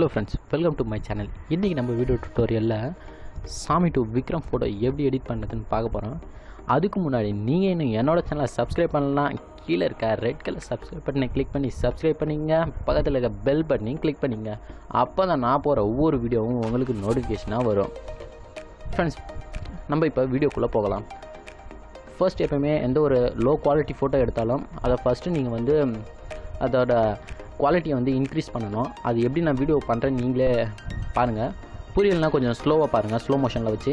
friends welcome to my channel இன்றைக்கி நம்ம video டுட்டோரியலில் சாமி டு விக்ரம் ஃபோட்டோ எப்படி எடிட் பண்ணுறதுன்னு பார்க்க போகிறோம் அதுக்கு முன்னாடி நீங்கள் இன்னும் என்னோட சேனலை சப்ஸ்கிரைப் பண்ணலாம் கீழே இருக்க ரெட் கலர் சப்ஸ்கிரைப் பட்டனை கிளிக் பண்ணி சப்ஸ்கிரைப் பண்ணிங்க பக்கத்தில் இருக்க பெல் பட்டனையும் கிளிக் பண்ணிங்க அப்போ தான் நான் போகிற ஒவ்வொரு வீடியோவும் உங்களுக்கு நோட்டிஃபிகேஷனாக வரும் ஃப்ரெண்ட்ஸ் நம்ம இப்போ வீடியோக்குள்ளே போகலாம் ஃபர்ஸ்ட் எப்பவுமே எந்த ஒரு லோ குவாலிட்டி ஃபோட்டோ எடுத்தாலும் அதை ஃபஸ்ட்டு நீங்கள் வந்து அதோட குவாலிட்டியை வந்து இன்க்ரீஸ் பண்ணணும் அது எப்படி நான் வீடியோ பண்ணுறேன் நீங்களே பாருங்கள் புரியலனா கொஞ்சம் ஸ்லோவாக பாருங்கள் ஸ்லோ மோஷனில் வச்சு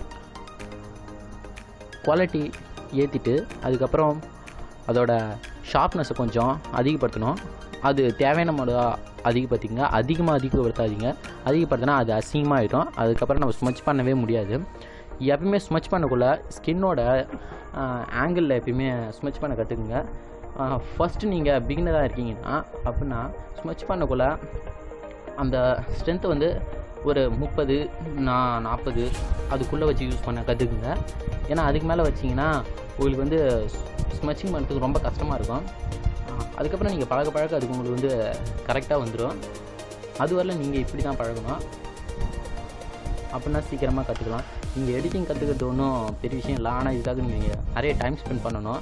குவாலிட்டி ஏற்றிட்டு அதுக்கப்புறம் அதோட ஷார்ப்னஸை கொஞ்சம் அதிகப்படுத்தணும் அது தேவையான முறை அதிகப்படுத்திங்க அதிகமாக அதிகப்படுத்தாதீங்க அதிகப்படுத்தினா அது அசிங்கமாகிடும் அதுக்கப்புறம் நம்ம ஸ்மச் பண்ணவே முடியாது எப்பயுமே ஸ்மச் பண்ணக்குள்ள ஸ்கின்னோட ஆங்கிளில் எப்பயுமே ஸ்மச் பண்ண கற்றுக்குங்க ஃபஸ்ட்டு நீங்கள் பிகினராக இருக்கீங்கன்னா அப்படின்னா ஸ்மச் பண்ணக்குள்ள அந்த ஸ்ட்ரென்த்தை வந்து ஒரு முப்பது நான் நாற்பது அதுக்குள்ளே வச்சு யூஸ் பண்ண கற்றுக்குங்க ஏன்னா அதுக்கு மேலே வச்சிங்கன்னா உங்களுக்கு வந்து ஸ்மச்சிங் பண்ணுறதுக்கு ரொம்ப கஷ்டமாக இருக்கும் அதுக்கப்புறம் நீங்கள் பழக பழக அதுக்கு உங்களுக்கு வந்து கரெக்டாக வந்துடும் அது வரல நீங்கள் இப்படி தான் பழகணும் அப்படின்னா சீக்கிரமாக கற்றுக்கலாம் நீங்கள் எடிட்டிங் கற்றுக்கிறது ஒன்றும் பெரிய விஷயம் இல்லை ஆனால் இதுக்காக நீங்கள் நிறைய டைம் ஸ்பெண்ட் பண்ணணும்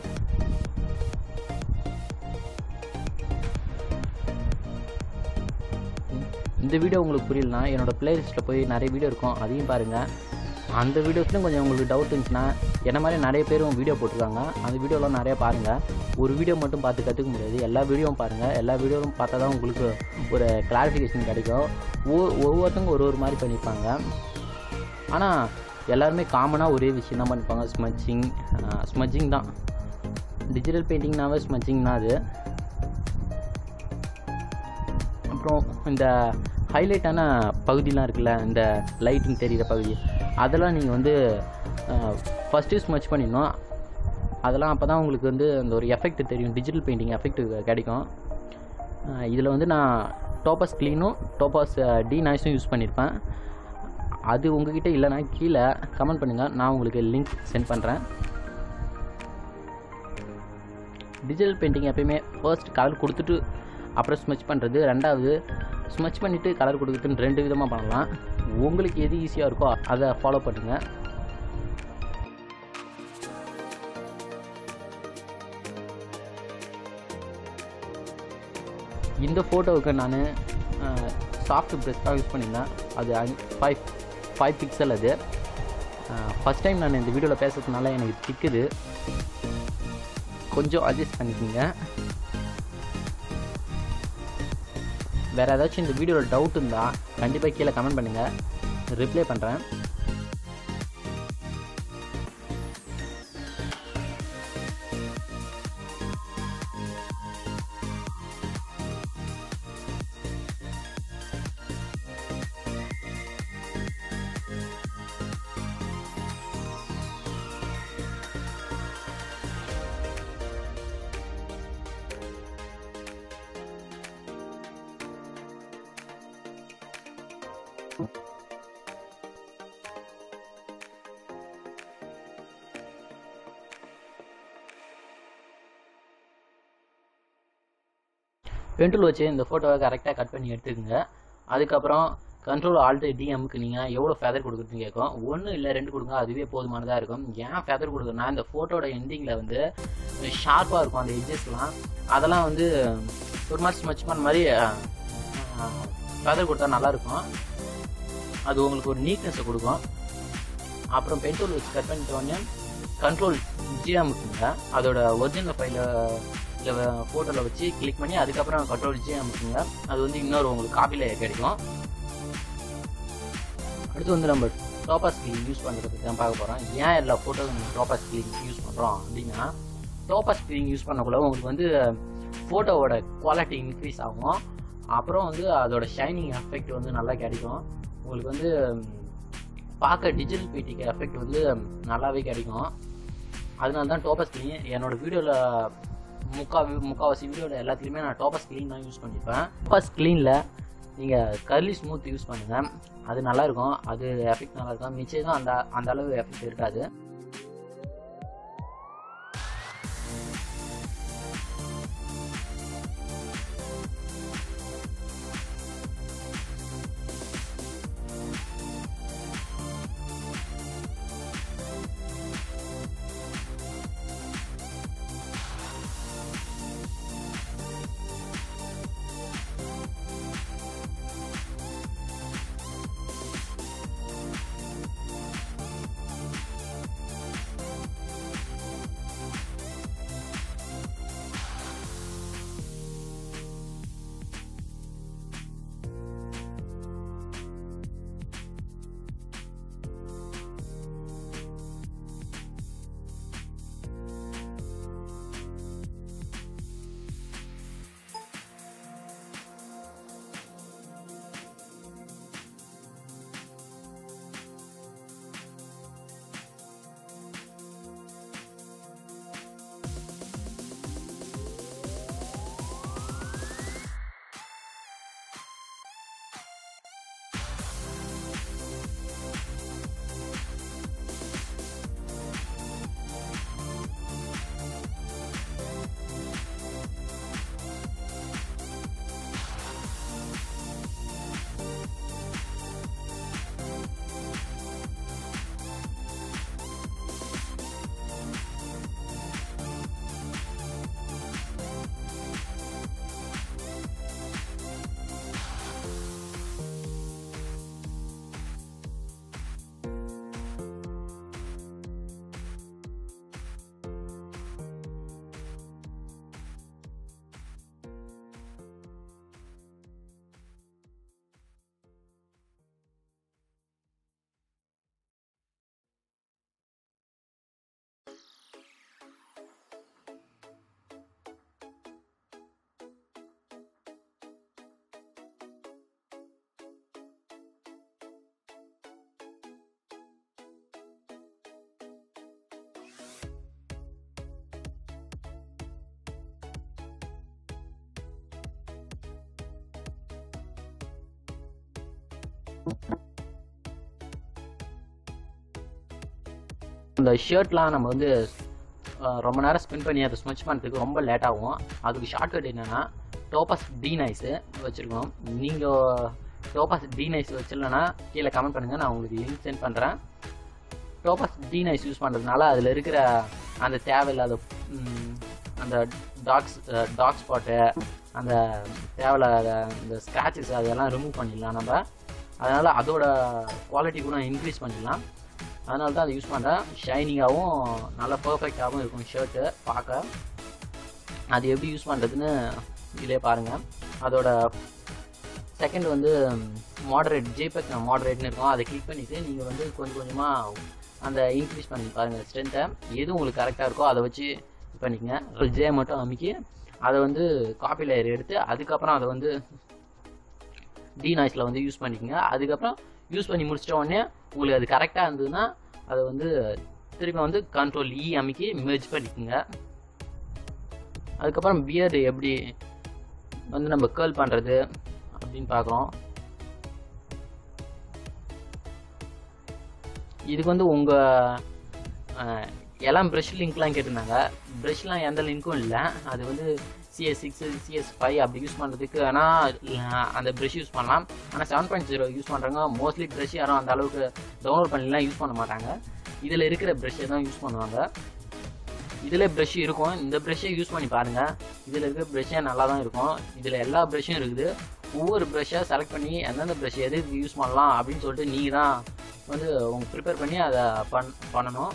இந்த வீடியோ உங்களுக்கு புரியலனா என்னோடய பிளேலிஸ்ட்டில் போய் நிறைய வீடியோ இருக்கும் அதையும் பாருங்கள் அந்த வீடியோஸ்லையும் கொஞ்சம் உங்களுக்கு டவுட் இருந்துச்சுன்னா என்ன மாதிரி நிறைய பேரும் வீடியோ போட்டிருக்காங்க அந்த வீடியோலாம் நிறைய பாருங்கள் ஒரு வீடியோ மட்டும் பார்த்து கற்றுக்க முடியாது எல்லா வீடியோவும் பாருங்கள் எல்லா வீடியோவும் பார்த்தா தான் உங்களுக்கு ஒரு கிளாரிஃபிகேஷன் கிடைக்கும் ஒ ஒவ்வொருத்தவங்க ஒரு ஒரு மாதிரி பண்ணியிருப்பாங்க ஆனால் எல்லாருமே காமனாக ஒரே விஷயம் தான் பண்ணிப்பாங்க ஸ்மச்சிங் ஸ்மச்சிங் தான் டிஜிட்டல் பெயிண்டிங்னாவே ஸ்மச்சிங் தான் அது அப்புறம் இந்த ஹைலைட்டான பகுதியெலாம் இருக்குல்ல இந்த லைட்டிங் தெரிகிற பகுதி அதெல்லாம் நீங்கள் வந்து ஃபஸ்ட்டு ஸ்மச் பண்ணிடணும் அதெல்லாம் அப்போ தான் உங்களுக்கு வந்து அந்த ஒரு எஃபெக்ட் தெரியும் டிஜிட்டல் பெயிண்டிங் எஃபெக்ட் கிடைக்கும் இதில் வந்து நான் டோபாஸ் க்ளீனும் டோபாஸ் டி நாய்ஸும் யூஸ் பண்ணியிருப்பேன் அது உங்ககிட்ட இல்லைனா கீழே கமெண்ட் பண்ணுங்கள் நான் உங்களுக்கு லிங்க் சென்ட் பண்ணுறேன் டிஜிட்டல் பெயிண்டிங் எப்பயுமே ஃபர்ஸ்ட் கலர் கொடுத்துட்டு அப்புறம் ஸ்மெச் பண்ணுறது ரெண்டாவது ஸ்மெச் பண்ணிவிட்டு கலர் கொடுக்குறதுன்னு ரெண்டு விதமாக பண்ணலாம் உங்களுக்கு எது ஈஸியாக இருக்கோ அதை ஃபாலோ பண்ணுங்கள் இந்த ஃபோட்டோவுக்கு நான் சாஃப்ட் ப்ரெஷ் தான் யூஸ் பண்ணியிருந்தேன் அது ஃபைவ் ஃபைவ் பிக்சல் அது ஃபஸ்ட் டைம் நான் இந்த வீடியோவில் பேசுறதுனால எனக்கு திக்குது கொஞ்சம் அட்ஜஸ்ட் பண்ணிக்கோங்க வேறு ஏதாச்சும் இந்த வீடியோவில் டவுட் இருந்தால் கண்டிப்பாக கீழே கமெண்ட் பண்ணுங்கள் ரிப்ளை பண்ணுறேன் பென்டூல் வச்சு இந்த ஃபோட்டோவை கரெக்டாக கட் பண்ணி எடுத்துக்கோங்க அதுக்கப்புறம் கண்ட்ரோல் ஆல்ட்டு டிஎம்க்கு நீங்கள் எவ்வளோ ஃபெதர் கொடுக்குறதுன்னு கேட்கும் ஒன்று இல்லை ரெண்டு கொடுங்க அதுவே போதுமானதாக இருக்கும் ஏன் ஃபெதர் கொடுக்குறேன்னா இந்த ஃபோட்டோட எண்டிங்கில் வந்து ஷார்ப்பாக இருக்கும் அந்த எட்ஜஸ்லாம் அதெல்லாம் வந்து ஒரு மாதிரி ஸ்மச் பண்ண மாதிரி ஃபெதர் கொடுத்தா நல்லாயிருக்கும் அது உங்களுக்கு ஒரு நீட்னஸை கொடுக்கும் அப்புறம் பென்டூல் வச்சு கட் பண்ணிட்டோன்னே கண்ட்ரோல் ஜிஎம்க்குங்க அதோட ஒரிஜினல் ஃபைலில் ஃபோட்டோவில் வச்சு கிளிக் பண்ணி அதுக்கப்புறம் கண்ட்ரோல் ஜி அமுக்குங்க அது வந்து இன்னொரு உங்களுக்கு காப்பியில் கிடைக்கும் அடுத்து வந்து நம்ம டோப்பா ஸ்கிரீன் யூஸ் பண்ணுறதுக்கு தான் பார்க்க போகிறோம் ஏன் எல்லா ஃபோட்டோ டோப்பா ஸ்கிரீன் யூஸ் பண்ணுறோம் அப்படின்னா டோப்பா ஸ்கிரீன் யூஸ் பண்ணக்குள்ள உங்களுக்கு வந்து ஃபோட்டோவோட குவாலிட்டி இன்க்ரீஸ் ஆகும் அப்புறம் வந்து அதோட ஷைனிங் எஃபெக்ட் வந்து நல்லா கிடைக்கும் உங்களுக்கு வந்து பார்க்க டிஜிட்டல் பெயிண்டிங் எஃபெக்ட் வந்து நல்லாவே கிடைக்கும் அதனால தான் டோப்பா ஸ்க்ரீன் என்னோடய வீடியோவில் முக்கா முக்கால்வாசி வீடியோவில் எல்லாத்துலேயுமே நான் டோப்பஸ் க்ளீன் தான் யூஸ் பண்ணியிருப்பேன் டோப்பஸ் க்ளீனில் நீங்கள் கர்லி ஸ்மூத் யூஸ் பண்ணுங்கள் அது நல்லாயிருக்கும் அது எஃபெக்ட் நல்லாயிருக்கும் மிச்சம் தான் அந்த அந்த அளவு எஃபெக்ட் இருக்காது இந்த ஷர்ட்லாம் நம்ம வந்து அஹ், ரொம்ப நேரம் ஸ்பெண்ட் பண்ணி அதை ஸ்மெச் பண்ணுறதுக்கு ரொம்ப லேட் ஆகும் அதுக்கு ஷார்ட்கட் என்னென்னா டோபாஸ் டி நைஸு வச்சுருக்கோம் நீங்கள் டோபாஸ் டி நைஸ் வச்சிடலன்னா கீழே கமெண்ட் பண்ணுங்கள் நான் உங்களுக்கு லிங்க் சென்ட் பண்ணுறேன் டோபாஸ் டி நைஸ் யூஸ் பண்ணுறதுனால அதில் இருக்கிற அந்த தேவையில்லாத ம், அந்த டாக்ஸ் டாக் ஸ்பாட்டு அந்த தேவையில்லாத இந்த ஸ்க்ராச்சஸ் அதெல்லாம் ரிமூவ் பண்ணிடலாம் நம்ம அதனால் அதோட குவாலிட்டி கூட இன்க்ரீஸ் பண்ணிடலாம் அதனால தான் அதை யூஸ் பண்ணுறேன் ஷைனிங்காகவும் நல்லா பர்ஃபெக்டாகவும் இருக்கும் ஷர்ட்டு பார்க்க அது எப்படி யூஸ் பண்ணுறதுன்னு இதிலே பாருங்கள் அதோட செகண்ட் வந்து மாடரேட் ஜேபெக் மாடரேட்னு இருக்கும் அதை கிளிக் பண்ணிவிட்டு நீங்கள் வந்து கொஞ்சம் கொஞ்சமாக அந்த இன்க்ரீஸ் பண்ணி பாருங்கள் ஸ்ட்ரென்த்தை எது உங்களுக்கு கரெக்டாக இருக்கோ அதை வச்சு இது பண்ணிக்கங்க ஜே மட்டும் அமைக்கி அதை வந்து காப்பி லேயர் எடுத்து அதுக்கப்புறம் அதை வந்து டி நாய்ஸில் வந்து யூஸ் பண்ணிக்கோங்க அதுக்கப்புறம் யூஸ் பண்ணி முடிச்சிட்ட உடனே உங்களுக்கு அது கரெக்டாக இருந்ததுன்னா அதை வந்து திருப்பி வந்து கண்ட்ரோல் இ அமைக்கி மெர்ஜ் பண்ணிக்கோங்க அதுக்கப்புறம் பியர்டு எப்படி வந்து நம்ம கேர்ள் பண்ணுறது அப்படின்னு பார்க்குறோம் இதுக்கு வந்து உங்கள் எல்லாம் ப்ரஷ் லிங்க்லாம் கேட்டிருந்தாங்க ப்ரஷ்லாம் எந்த லிங்க்கும் இல்லை அது வந்து சிஎஸ் சிக்ஸ் சிஎஸ் ஃபைவ் அப்படி யூஸ் பண்ணுறதுக்கு ஆனால் அந்த ப்ரஷ் யூஸ் பண்ணலாம் ஆனால் செவன் பாயிண்ட் ஜீரோ யூஸ் பண்ணுறவங்க மோஸ்ட்லி ப்ரஷ் யாரும் அந்த அளவுக்கு டவுன்லோட் பண்ணிலாம் யூஸ் பண்ண மாட்டாங்க இதில் இருக்கிற ப்ரஷ்ஷை தான் யூஸ் பண்ணுவாங்க இதில் ப்ரஷ் இருக்கும் இந்த ப்ரஷ்ஷை யூஸ் பண்ணி பாருங்கள் இதில் இருக்கிற ப்ரஷ்ஷே நல்லா தான் இருக்கும் இதில் எல்லா ப்ரஷ்ஷும் இருக்குது ஒவ்வொரு ப்ரஷ்ஷை செலக்ட் பண்ணி எந்தெந்த ப்ரஷ் எது யூஸ் பண்ணலாம் அப்படின்னு சொல்லிட்டு நீங்கள் தான் வந்து உங்க ப்ரிப்பேர் பண்ணி அதை பண் பண்ணணும்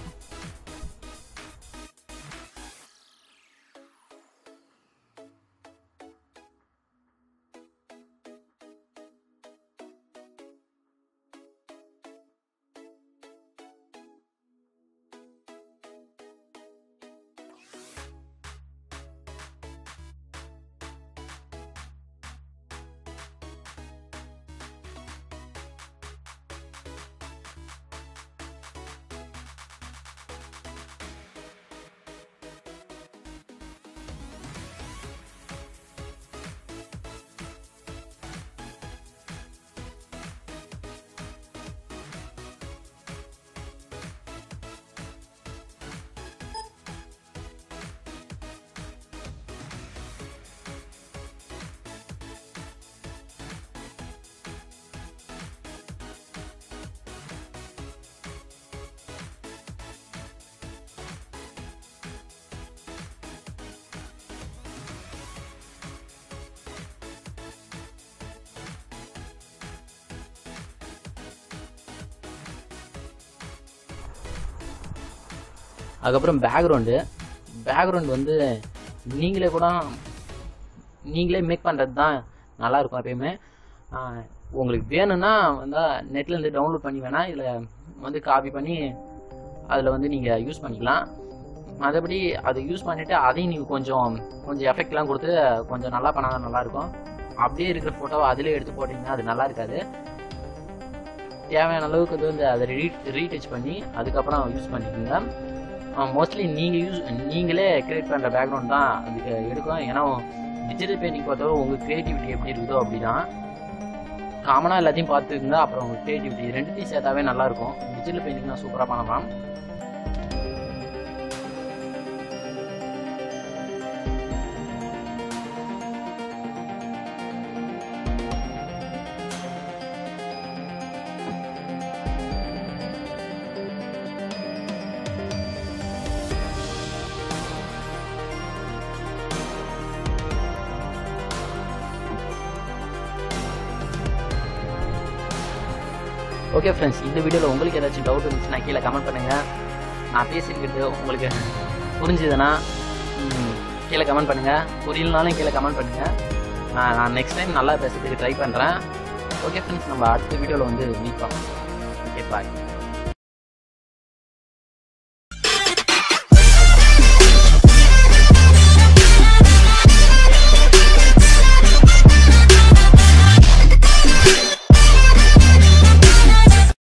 அதுக்கப்புறம் பேக்ரவுண்டு பேக்ரவுண்ட் வந்து நீங்களே கூட நீங்களே மேக் பண்ணுறது தான் நல்லாயிருக்கும் எப்பயுமே ஆஹ் உங்களுக்கு வேணும்னா வந்து நெட்லேருந்து டவுன்லோட் பண்ணி வேணால் இதில் வந்து காப்பி பண்ணி அதில் வந்து நீங்கள் யூஸ் பண்ணிக்கலாம் மற்றபடி அதை யூஸ் பண்ணிவிட்டு அதையும் நீங்கள் கொஞ்சம் கொஞ்சம் எஃபெக்ட்லாம் கொடுத்து கொஞ்சம் நல்லா பண்ணால் நல்லாயிருக்கும் அப்படியே இருக்கிற ஃபோட்டோவை அதிலே எடுத்து போட்டிங்கன்னா அது நல்லா இருக்காது தேவையான அளவுக்கு இது வந்து அதை ரீ ரீடச் பண்ணி அதுக்கப்புறம் யூஸ் பண்ணிக்கோங்க மோஸ்ட்லி நீங்கள் யூஸ் நீங்களே கிரியேட் பண்ணுற பேக்ரவுண்ட் தான் அதுக்கு எடுக்கும் ஏன்னா டிஜிட்டல் பெயிண்டிங் பொறுத்தவரை உங்கள் க்ரியேட்டிவிட்டி எப்படி இருக்குதோ அப்படி தான் காமனாக எல்லாத்தையும் பார்த்துக்குங்க அப்புறம் உங்கள் க்ரியேட்டிவிட்டி ரெண்டுத்தையும் சேர்த்தாவே நல்லாயிருக்கும் டிஜிட்டல் பெயிண்டிங்லாம் சூப்பராக பண்ணலாம் ஓகே ஃப்ரெண்ட்ஸ் இந்த வீடியோவில் உங்களுக்கு ஏதாச்சும் டவுட் இருந்துச்சுன்னா கீழே கமெண்ட் பண்ணுங்கள் நான் பேசியிருக்கிறது உங்களுக்கு புரிஞ்சுதுன்னா ம், கீழே கமெண்ட் பண்ணுங்கள் புரியலனாலும் கீழே கமெண்ட் பண்ணுங்கள் நான் நான் நெக்ஸ்ட் டைம் நல்லா பேசுறதுக்கு ட்ரை பண்ணுறேன் ஓகே ஃப்ரெண்ட்ஸ் நம்ம அடுத்த வீடியோவில் வந்து மீட் பண்ணலாம் ஓகே பாய்